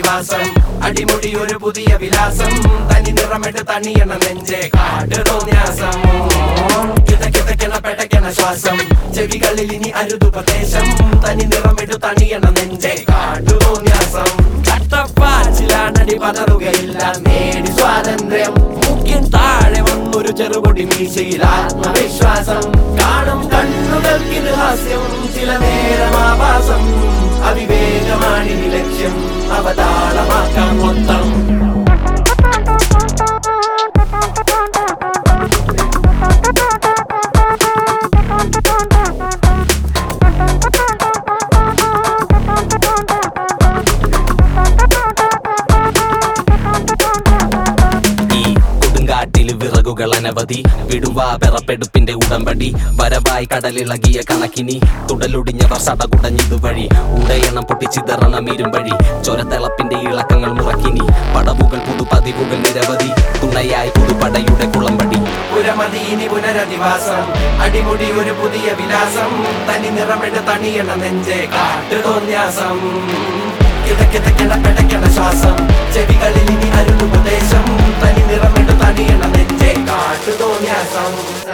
പുനരധിവാസം അടിമുടി ഒരു പുതിയ വിലാസം തനി നിറമിട്ട് തണിയണ നെഞ്ചെ കാട് തോന്യാസം കിതക്കിതക്കണ പെട്ടക്കണ ശ്വാസം ചെവികളിൽ ഇനി അരുതുപദേശം തനി നിറമിട്ട് തണിയണ നെഞ്ചെ കാടു തോന്യാസം ചട്ടപ്പാച്ചിലാണടി പതറുകയില്ല നേടി സ്വാതന്ത്ര്യം മുഖ്യൻ താഴെ വന്നൊരു ചെറുപൊടി മീശയിൽ ആത്മവിശ്വാസം കാണും കണ്ണുകൾക്കിത് ഹാസ്യം ചില നേരം ആഭാസം അവിവേകമാണിനി ലക്ഷ്യം അവതാളമാക്കാം മൊത്തം ഈ കൊടുങ്കാറ്റിൽ വിറകുകൾ അനവധി വിടുവാ വിറപ്പെടുപ്പിന്റെ ഉടമ്പടി വരവായി കടലിളകിയ കണക്കിനി തുടലൊടിഞ്ഞവർ സടകുടഞ്ഞിതുവഴി ഉടയണം പൊട്ടിച്ചിതറണം ഇരുമ്പഴി ചൊരത്തിളപ്പിന്റെ ഇളക്കങ്ങൾ മുറക്കിനി പടവുകൾ പുതുപതിവുകൾ നിരവധി തുണയായി പുതുപടയുടെ കുളമ്പടി പുരമതി ഇനി പുനരധിവാസം അടിമുടി ഒരു പുതിയ വിലാസം തനി നിറമിട്ട് തണിയണ നെഞ്ചെ കാട്ടു തോന്യാസം കിതക്കിതക്കണ പെടക്കണ ശ്വാസം ചെവികളിൽ ഇനി അരുതുപദേശം തനി നിറമിട്ട് തണിയണ നെഞ്ചെ കാട്ടു തോന്യാസം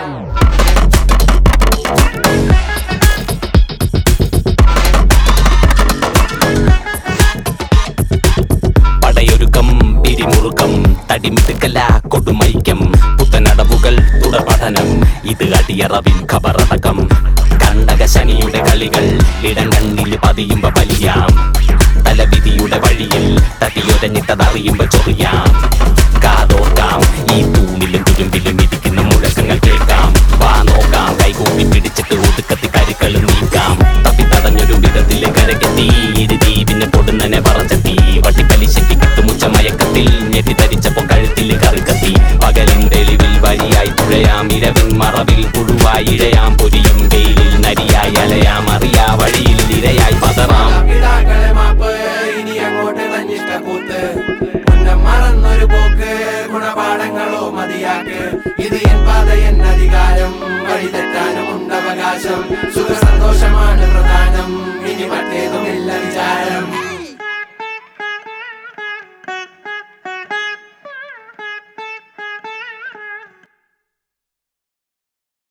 പടയൊരുക്കം പിരിമുറുക്കം തടിമിടുക്കല കൊടുമൈക്കം പുത്തനടവുകൾ തുടപഠനം ഇത് അടിയറവിൻ ഖബറടക്കം കണ്ടക ശനിയുടെ കളികൾ ഇടം കണ്ണിൽ പതിയുമ്പോ വലിയാം തലവിധിയുടെ വഴിയിൽ തട്ടിയൊരഞ്ഞിട്ടതറിയുമ്പോ ചൊറിയാം കാതോർക്കാം ഈ തൂണിലും തുരുമ്പിലും ഇരിക്കുന്ന മുഴക്കങ്ങൾ കേൾക്കാം വാ നോക്കാം കൈകൂപ്പി പിടിച്ചിട്ട് ഒതുക്കത്തി കരുക്കളും നീക്കാം തപ്പി തടഞ്ഞൊരു വിധത്തിലെ കരകെത്തി ഇരുതി പിന്നെ പൊടുന്നനെ പറച്ചെത്തി വട്ടിപ്പലിശയ്ക്ക് കിട്ടുമുച്ച മയക്കത്തിൽ ഞെട്ടി ധരിച്ചപ്പോ കഴുത്തിൽ കറുകത്തി പകലിൻ തെളിവിൽ വഴിയായി തുഴയാം ഇരവിൻ മറവിൽ പുഴുവായി ഇഴയാം പൊരിയും വെയിലിൽ നരിയായി അലയാം അറിയാ വഴിയിൽ ഇരയായി പതറാം പിതാക്കളെ മാപ്പ് ഇനി അങ്ങോട്ട് തന്നിട്ട കൂത്ത് മുന്നം മറന്നൊരു പോക്ക് ഗുണപാഠങ്ങളോ മതിയാക്ക് ഇത് എൻ പാത എൻ അധികാരം